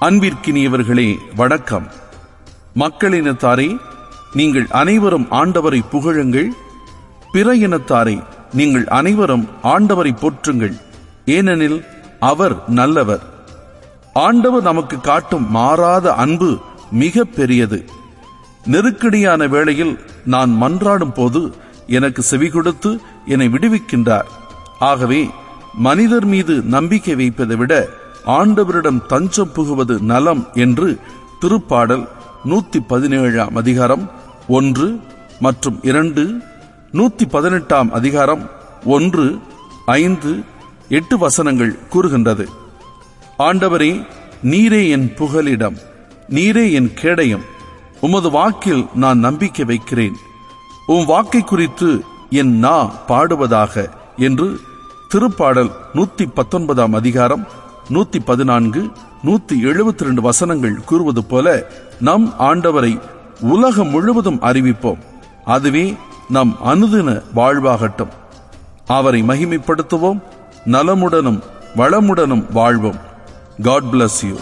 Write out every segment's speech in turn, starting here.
அன்பிற்கினியவர்களே வணக்கம் மக்களினத்தாரே நீங்கள் அனைவரும் ஆண்டவரை புகழுங்கள் பிற இனத்தாரே நீங்கள் அனைவரும் ஆண்டவரை போற்றுங்கள் ஏனெனில் அவர் நல்லவர் ஆண்டவர் நமக்கு காட்டும் மாறாத அன்பு மிக பெரியது நெருக்கடியான வேளையில் நான் மன்றாடும் போது எனக்கு செவி கொடுத்து என்னை விடுவிக்கின்றார் ஆகவே மனிதர் மீது நம்பிக்கை வைப்பதை விட ஆண்டவரிடம் தஞ்சம் புகுவது நலம் என்று திருப்பாடல் நூத்தி பதினேழாம் அதிகாரம் ஒன்று மற்றும் இரண்டு நூத்தி பதினெட்டாம் அதிகாரம் ஒன்று ஐந்து எட்டு வசனங்கள் கூறுகின்றது ஆண்டவரே நீரே என் புகலிடம் நீரே என் கேடயம் உமது வாக்கில் நான் நம்பிக்கை வைக்கிறேன் உம் வாக்கை குறித்து என் நா பாடுவதாக என்று திருப்பாடல் நூத்தி பத்தொன்பதாம் அதிகாரம் நூத்தி பதினான்கு நூத்தி எழுபத்தி ரெண்டு வசனங்கள் கூறுவது போல நம் ஆண்டவரை உலகம் முழுவதும் அறிவிப்போம் அதுவே நம் அனுதின வாழ்வாகட்டும் அவரை மகிமைப்படுத்துவோம் நலமுடனும் வளமுடனும் வாழ்வோம் காட் bless யூ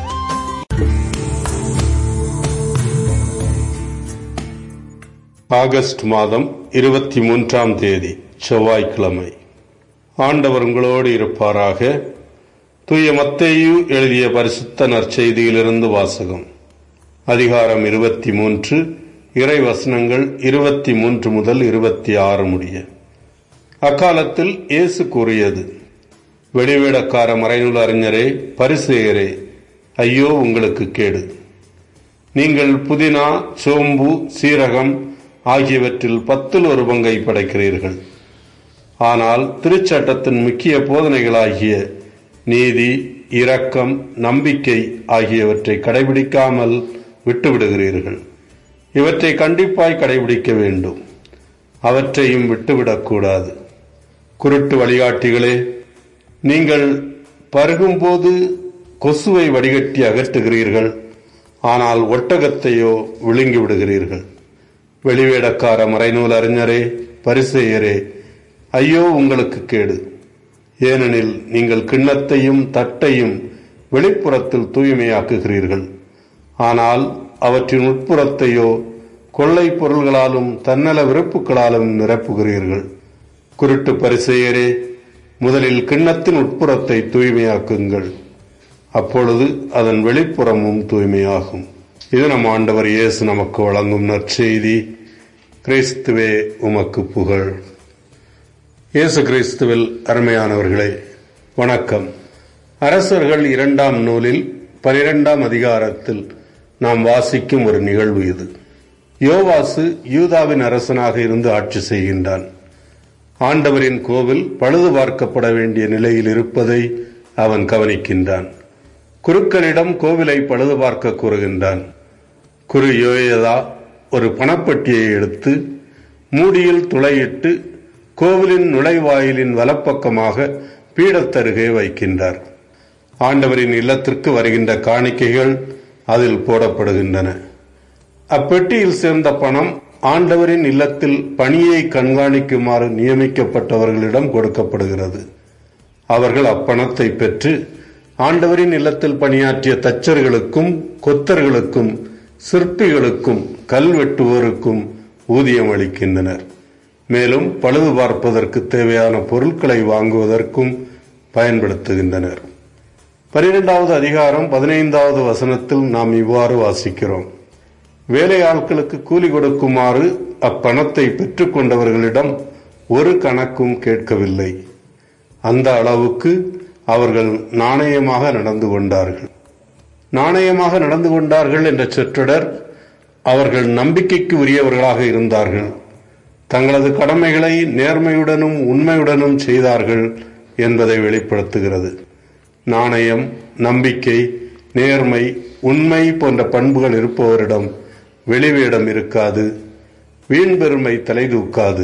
ஆகஸ்ட் மாதம் இருபத்தி மூன்றாம் தேதி செவ்வாய்க்கிழமை ஆண்டவர் உங்களோடு இருப்பாராக தூய மத்தேயு எழுதிய பரிசுத்த நற்செய்தியிலிருந்து வாசகம் அதிகாரம் இருபத்தி மூன்று இறை வசனங்கள் இருபத்தி மூன்று முதல் இருபத்தி ஆறு முடிய அக்காலத்தில் இயேசு கூறியது வெளிவேடக்கார மறைநூல் அறிஞரே பரிசேயரே ஐயோ உங்களுக்கு கேடு நீங்கள் புதினா சோம்பு சீரகம் ஆகியவற்றில் பத்தில் ஒரு பங்கை படைக்கிறீர்கள் ஆனால் திருச்சட்டத்தின் முக்கிய போதனைகளாகிய நீதி இரக்கம் நம்பிக்கை ஆகியவற்றை கடைபிடிக்காமல் விட்டுவிடுகிறீர்கள் இவற்றை கண்டிப்பாய் கடைபிடிக்க வேண்டும் அவற்றையும் விட்டுவிடக்கூடாது குருட்டு வழிகாட்டிகளே நீங்கள் பருகும்போது கொசுவை வடிகட்டி அகற்றுகிறீர்கள் ஆனால் ஒட்டகத்தையோ விழுங்கி விடுகிறீர்கள் வெளிவேடக்கார மறைநூல் அறிஞரே பரிசெயரே ஐயோ உங்களுக்கு கேடு ஏனெனில் நீங்கள் கிண்ணத்தையும் தட்டையும் வெளிப்புறத்தில் தூய்மையாக்குகிறீர்கள் ஆனால் அவற்றின் உட்புறத்தையோ கொள்ளை பொருள்களாலும் தன்னல விருப்புகளாலும் நிரப்புகிறீர்கள் குருட்டு பரிசெயரே முதலில் கிண்ணத்தின் உட்புறத்தை தூய்மையாக்குங்கள் அப்பொழுது அதன் வெளிப்புறமும் தூய்மையாகும் இது நம் ஆண்டவர் இயேசு நமக்கு வழங்கும் நற்செய்தி கிறிஸ்துவே உமக்கு புகழ் இயேசு கிறிஸ்துவில் அருமையானவர்களே வணக்கம் அரசர்கள் இரண்டாம் நூலில் பனிரெண்டாம் அதிகாரத்தில் நாம் வாசிக்கும் ஒரு நிகழ்வு இது யோவாசு யூதாவின் அரசனாக இருந்து ஆட்சி செய்கின்றான் ஆண்டவரின் கோவில் பழுது பார்க்கப்பட வேண்டிய நிலையில் இருப்பதை அவன் கவனிக்கின்றான் குருக்களிடம் கோவிலை பழுது பார்க்க கூறுகின்றான் குரு யோயதா ஒரு பணப்பட்டியை எடுத்து மூடியில் துளையிட்டு கோவிலின் நுழைவாயிலின் வலப்பக்கமாக பீடத்தருகே வைக்கின்றார் ஆண்டவரின் இல்லத்திற்கு வருகின்ற காணிக்கைகள் அதில் போடப்படுகின்றன அப்பெட்டியில் சேர்ந்த பணம் ஆண்டவரின் இல்லத்தில் பணியை கண்காணிக்குமாறு நியமிக்கப்பட்டவர்களிடம் கொடுக்கப்படுகிறது அவர்கள் அப்பணத்தை பெற்று ஆண்டவரின் இல்லத்தில் பணியாற்றிய தச்சர்களுக்கும் கொத்தர்களுக்கும் சிற்பிகளுக்கும் கல்வெட்டுவோருக்கும் ஊதியம் அளிக்கின்றனர் மேலும் பழுது பார்ப்பதற்கு தேவையான பொருட்களை வாங்குவதற்கும் பயன்படுத்துகின்றனர் பனிரெண்டாவது அதிகாரம் பதினைந்தாவது வசனத்தில் நாம் இவ்வாறு வாசிக்கிறோம் வேலையாட்களுக்கு கூலி கொடுக்குமாறு அப்பணத்தை பெற்றுக்கொண்டவர்களிடம் ஒரு கணக்கும் கேட்கவில்லை அந்த அளவுக்கு அவர்கள் நாணயமாக நடந்து கொண்டார்கள் நாணயமாக நடந்து கொண்டார்கள் என்ற சொற்றொடர் அவர்கள் நம்பிக்கைக்கு உரியவர்களாக இருந்தார்கள் தங்களது கடமைகளை நேர்மையுடனும் உண்மையுடனும் செய்தார்கள் என்பதை வெளிப்படுத்துகிறது நாணயம் நம்பிக்கை நேர்மை உண்மை போன்ற பண்புகள் இருப்பவரிடம் வெளிவேடம் இருக்காது வீண் பெருமை தலைதூக்காது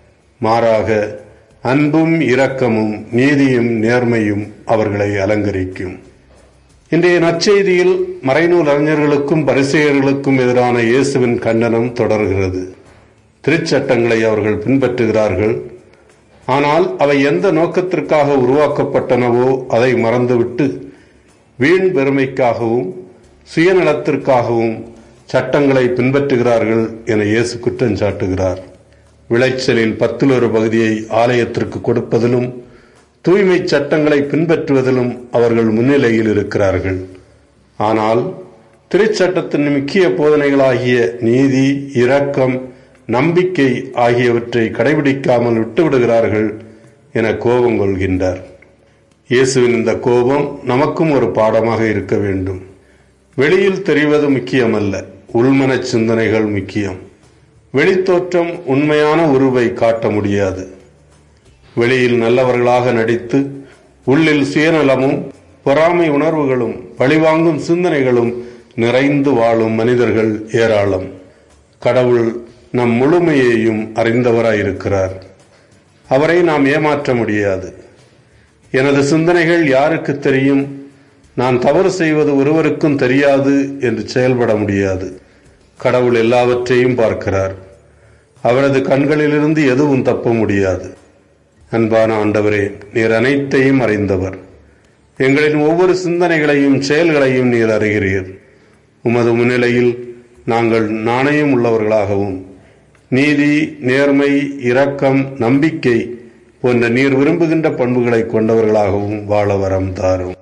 மாறாக அன்பும் இரக்கமும் நீதியும் நேர்மையும் அவர்களை அலங்கரிக்கும் இன்றைய நற்செய்தியில் மறைநூல் அறிஞர்களுக்கும் பரிசெயர்களுக்கும் எதிரான இயேசுவின் கண்டனம் தொடர்கிறது திருச்சட்டங்களை அவர்கள் பின்பற்றுகிறார்கள் ஆனால் அவை எந்த நோக்கத்திற்காக உருவாக்கப்பட்டனவோ அதை மறந்துவிட்டு வீண் பெருமைக்காகவும் சுயநலத்திற்காகவும் சட்டங்களை பின்பற்றுகிறார்கள் என இயேசு குற்றம் சாட்டுகிறார் விளைச்சலில் பத்தில் ஒரு பகுதியை ஆலயத்திற்கு கொடுப்பதிலும் தூய்மை சட்டங்களை பின்பற்றுவதிலும் அவர்கள் முன்னிலையில் இருக்கிறார்கள் ஆனால் திருச்சட்டத்தின் முக்கிய போதனைகளாகிய நீதி இரக்கம் நம்பிக்கை ஆகியவற்றை கடைபிடிக்காமல் விட்டுவிடுகிறார்கள் என கோபம் கொள்கின்றார் இயேசுவின் இந்த கோபம் நமக்கும் ஒரு பாடமாக இருக்க வேண்டும் வெளியில் தெரிவது முக்கியமல்ல உள்மன சிந்தனைகள் முக்கியம் வெளித்தோற்றம் உண்மையான உருவை காட்ட முடியாது வெளியில் நல்லவர்களாக நடித்து உள்ளில் சுயநலமும் பொறாமை உணர்வுகளும் பழிவாங்கும் சிந்தனைகளும் நிறைந்து வாழும் மனிதர்கள் ஏராளம் கடவுள் நம் முழுமையையும் அறிந்தவராயிருக்கிறார் அவரை நாம் ஏமாற்ற முடியாது எனது சிந்தனைகள் யாருக்கு தெரியும் நான் தவறு செய்வது ஒருவருக்கும் தெரியாது என்று செயல்பட முடியாது கடவுள் எல்லாவற்றையும் பார்க்கிறார் அவரது கண்களிலிருந்து எதுவும் தப்ப முடியாது அன்பான ஆண்டவரே நீர் அனைத்தையும் அறிந்தவர் எங்களின் ஒவ்வொரு சிந்தனைகளையும் செயல்களையும் நீர் அறிகிறீர் உமது முன்னிலையில் நாங்கள் நாணயம் உள்ளவர்களாகவும் நீதி நேர்மை இரக்கம் நம்பிக்கை போன்ற நீர் விரும்புகின்ற பண்புகளை கொண்டவர்களாகவும் வாழ வரம் தாரும்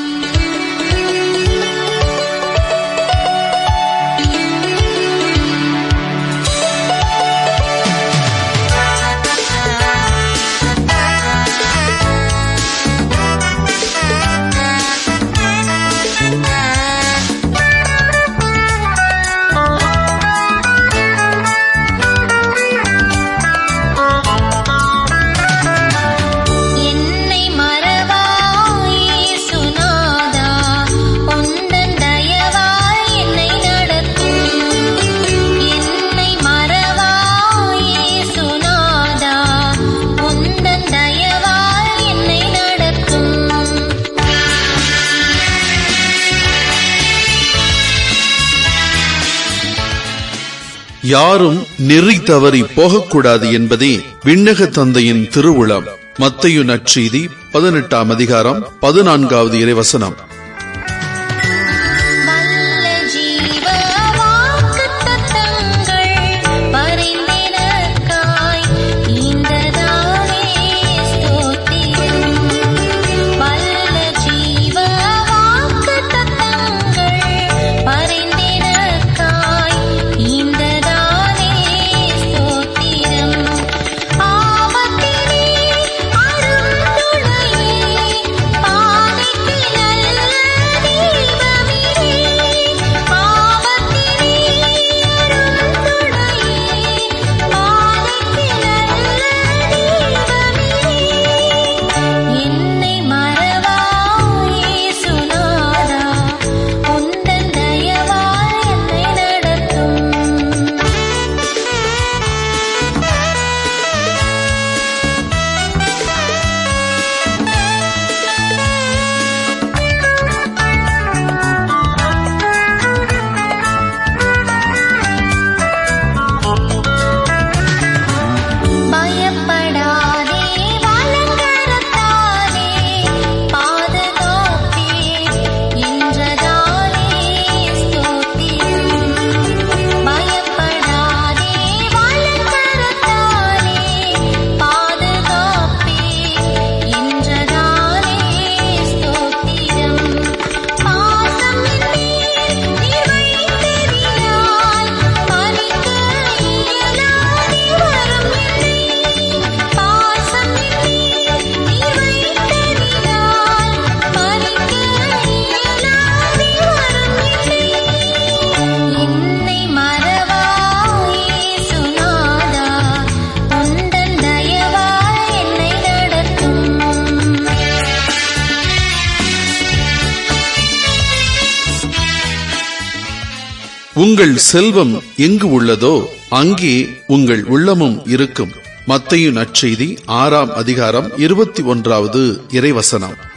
என்னை மறவாயே சுனாதா உந்தன் தயவாய் என்னை நடத்தும் என்னை மறவாயே சுனாதா உந்தன் தயவாய் என்னை நடத்தும் யாரும் நெறி தவறி போகக்கூடாது என்பதே விண்ணக தந்தையின் திருவுளம் மத்தையு நற்செய்தி பதினெட்டாம் அதிகாரம் பதினான்காவது இறைவசனம் வல்ல ஜீவ வாக்குத்தத்தங்கள் பரிந்தினக்காய் ஈந்ததானே ஸ்தோத்திரம் வல்ல ஜீவ வாக்குத்தத்தங்கள் பரிந்தினக்காய் ஈந்ததானே ஸ்தோத்திரம் ஆபத்திலே அருந்துணையே பாதைக்கு நல்ல தீபமிரே ஆபத்திலே அருந்துணையே பாதைக்கு நல்ல தீபமிரே என்னை மறவாயே சுனாதா உந்தன் தயவாய் என்னை நடத்தும் பயப்படாதே வலங்கரத்தாலே பாதுகாப்பே என்றதாலே ஸ்தோத்திரம் பயப்படாதே வலங்கரத்தாலே பாதுகாப்பே என்றதாலே ஸ்தோத்திரம் பாசம் நீர் வைத்ததினால் பறிக்க இயலாதே வரும் என்னை பாசம் நீர் வைத்ததினால் பறிக்க இயலாதே வரும் என்னை என்னை மறவாயே சுனாதா உந்தன் தயவாய் என்னை நடத்தும் உங்கள் செல்வம் எங்கு உள்ளதோ அங்கே உங்கள் உள்ளமும் இருக்கும் மத்தையு நற்செய்தி ஆறாம் அதிகாரம் இருபத்தி ஒன்றாவது இறைவசனம்